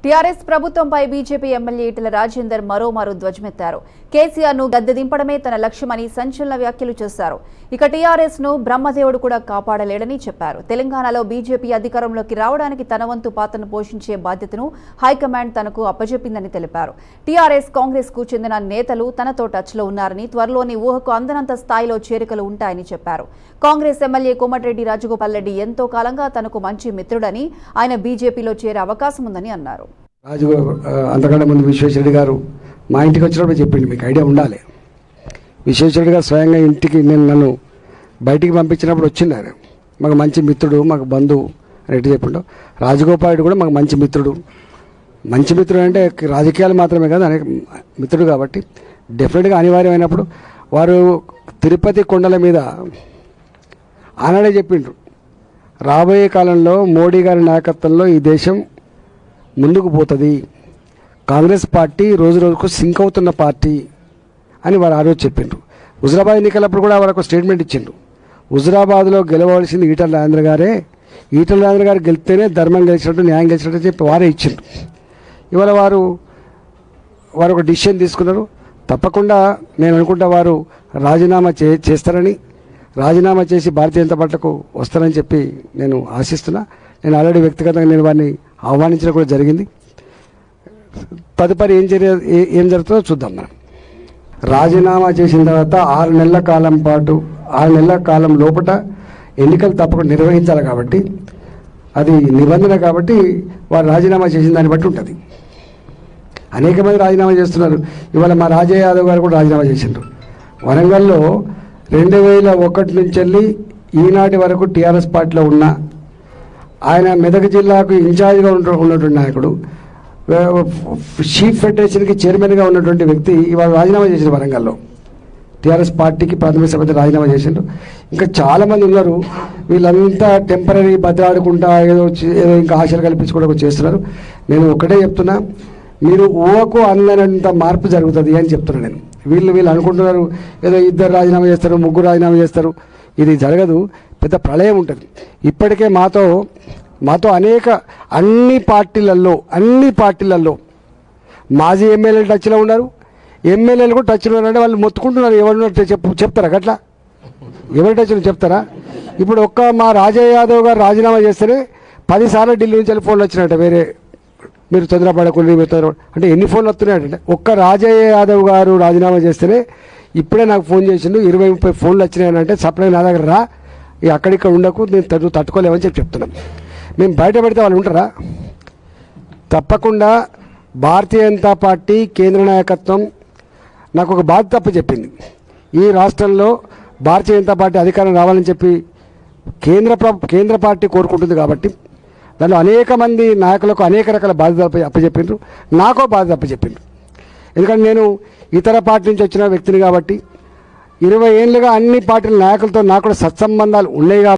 TRS ప్రభుత్వంపై BJP MLA Etela Rajender మరోమారు ధ్వజమెత్తారు కేసీఆర్ ను గద్దె దింపడమే తన లక్ష్యమని సంచలన వ్యాఖ్యలు చేశారు ఇక టీఆర్ఎస్ ను బ్రహ్మదేవుడు కూడా కాపాడలేడని చెప్పారు తెలంగాణలో బీజేపీ అధికారంలోకి రావడానికి తన వంతు పాత్రను పోషించే బాధ్యతను హైకమాండ్ తనకు అప్పజెప్పిందని తెలిపారు టీఆర్ఎస్ కాంగ్రెస్ కు చెందిన నేతలు తనతో టచ్ లో ఉన్నారని త్వరలోని ఊహకు అందనంత స్థాయిలో చేరికలు ఉంటాయని చెప్పారు కాంగ్రెస్ ఎమ్మెల్యే కోమటిరెడ్డి రాజగోపాల్ రెడ్డి ఎంతో కాలంగా తనకు మంచి మిత్రుడని ఆయన బీజేపీలో చేరే అవకాశం ఉందని అన్నారు రాజు ఆ, అంతకంటే ముందు విశ్వేశ్వరుడు గారు మా ఇంటికి వచ్చినప్పుడు చెప్పిండు మీకు ఐడియా ఉండాలి విశ్వేశ్వరుడు గారు స్వయంగా ఇంటికి నేను నన్ను బయటికి పంపించినప్పుడు వచ్చిండు ఆయన మాకు మంచి మిత్రుడు మాకు బంధువు అని ఎట్టు చెప్పిండు రాజగోపాలుడు కూడా మాకు మంచి మిత్రుడు మంచి మిత్రుడు అంటే రాజకీయాలు మాత్రమే కాదు అనేక మిత్రుడు కాబట్టి డెఫినెట్గా అనివార్యమైనప్పుడు వారు తిరుపతి కొండల మీద ఆనాడే చెప్పిండ్రు రాబోయే కాలంలో మోడీ గారి నాయకత్వంలో ఈ దేశం ముందుకు పోతుంది కాంగ్రెస్ పార్టీ రోజు రోజుకు సింక్ అవుతున్న పార్టీ అని వారు ఆ రోజు చెప్పిండ్రు హుజరాబాద్ ఎన్నికలప్పుడు కూడా వారు ఒక స్టేట్మెంట్ ఇచ్చిండ్రు హుజరాబాద్లో గెలవలసింది ఈటల రాజేంద్ర గారే ఈటల రాజేంద్ర గారు గెలిస్తేనే ధర్మం గెలిచినట్టు న్యాయం గెలిచినట్టు చెప్పి వారే ఇచ్చిండ్రు ఇవాళ వారు వారు ఒక డిసిషన్ తీసుకున్నారు తప్పకుండా నేను అనుకుంటా వారు రాజీనామా చే చేస్తారని రాజీనామా చేసి భారతీయ జనతా పార్టీకు వస్తారని చెప్పి నేను ఆశిస్తున్నా నేను ఆల్రెడీ వ్యక్తిగతంగా నేను వారిని ఆహ్వానించడం కూడా జరిగింది తదుపరి ఏం చర్య ఏ- ఏం జరుగుతుందో చూద్దాం మనం రాజీనామా చేసిన తర్వాత ఆరు నెలల కాలం పాటు ఆరు నెలల కాలం లోపల ఎన్నికలు తప్పకుండా నిర్వహించాలి కాబట్టి అది నిబంధన కాబట్టి వారు రాజీనామా చేసిన దాన్ని బట్టి ఉంటుంది అనేక మంది రాజీనామా చేస్తున్నారు ఇవాళ మా రాజయ్య యాదవ్ గారు కూడా రాజీనామా చేసిండ్రు వరంగల్లో రెండు వేల ఒకటి నుంచి వెళ్ళి ఈనాటి వరకు టీఆర్ఎస్ పార్టీలో ఉన్న ఆయన మెదక్ జిల్లాకు ఇన్ఛార్జ్గా ఉన్న ఉన్నటువంటి నాయకుడు చీఫ్ ఫెడరేషన్కి చైర్మన్గా ఉన్నటువంటి వ్యక్తి ఇవాళ రాజీనామా చేసిన వరంగల్లో టీఆర్ఎస్ పార్టీకి ప్రాథమిక సభ్యత రాజీనామా చేసిండ్రు ఇంకా చాలామంది ఉన్నారు వీళ్ళంతా టెంపరీ బతిలాడుకుంటా ఏదో చే- ఏదో ఇంకా ఆశలు కల్పించుకోవడం చేస్తున్నారు నేను ఒకటే చెప్తున్నా మీరు ఊహకు అందనంత మార్పు జరుగుతుంది అని చెప్తున్నాను నేను వీళ్ళు వీళ్ళు అనుకుంటున్నారు ఏదో ఇద్దరు రాజీనామా చేస్తారు ముగ్గురు రాజీనామా చేస్తారు ఇది జరగదు పెద్ద ప్రళయం ఉంటుంది ఇప్పటికే మాతో మాతో అనేక అన్ని పార్టీలలో అన్ని పార్టీలలో మాజీ ఎమ్మెల్యేలు టచ్లో ఉన్నారు ఎమ్మెల్యేలు కూడా టచ్లో ఉన్నారంటే వాళ్ళు మొత్తుకుంటున్నారు ఎవరు చెప్పు చెప్తారా గట్లా ఎవరి టచ్లో చెప్తారా ఇప్పుడు ఒక్క మా రాజయ్య యాదవ్ గారు రాజీనామా చేస్తేనే పదిసార్లు ఢిల్లీ నుంచి వెళ్ళి ఫోన్లు వచ్చినట్ట వేరే మీరు తొందరపడకుండా మీరు తొందర అంటే ఎన్ని ఫోన్లు వస్తున్నాయంటే ఒక్క రాజయ్య యాదవ్ గారు రాజీనామా చేస్తేనే ఇప్పుడే నాకు ఫోన్ చేసిండు ఇరవై ముప్పై ఫోన్లు వచ్చినాయని అంటే సప్లై నా దగ్గర రా ఇక అక్కడిక్కడ ఉండకు నేను తట్టు తట్టుకోలేమని చెప్పి చెప్తున్నాం మేము బయట పెడితే వాళ్ళు ఉంటారా తప్పకుండా భారతీయ జనతా పార్టీ కేంద్ర నాయకత్వం నాకు ఒక బాధ్యత అప్పు చెప్పింది ఈ రాష్ట్రంలో భారతీయ జనతా పార్టీ అధికారం రావాలని చెప్పి కేంద్ర ప్ర- కేంద్ర పార్టీ కోరుకుంటుంది కాబట్టి దానిలో అనేక మంది నాయకులకు అనేక రకాల బాధ్యతలు అప్ప- అప్పచెప్పిండ్రు నాకో బాధ్యత అప్పచెప్పిండ్రు ఎందుకంటే నేను ఇతర పార్టీ నుంచి వచ్చిన వ్యక్తిని కాబట్టి ఇరవై ఏళ్ళుగా అన్ని పార్టీల నాయకులతో నాకు కూడా సత్సంబంధాలు ఉన్నాయి కాబట్టి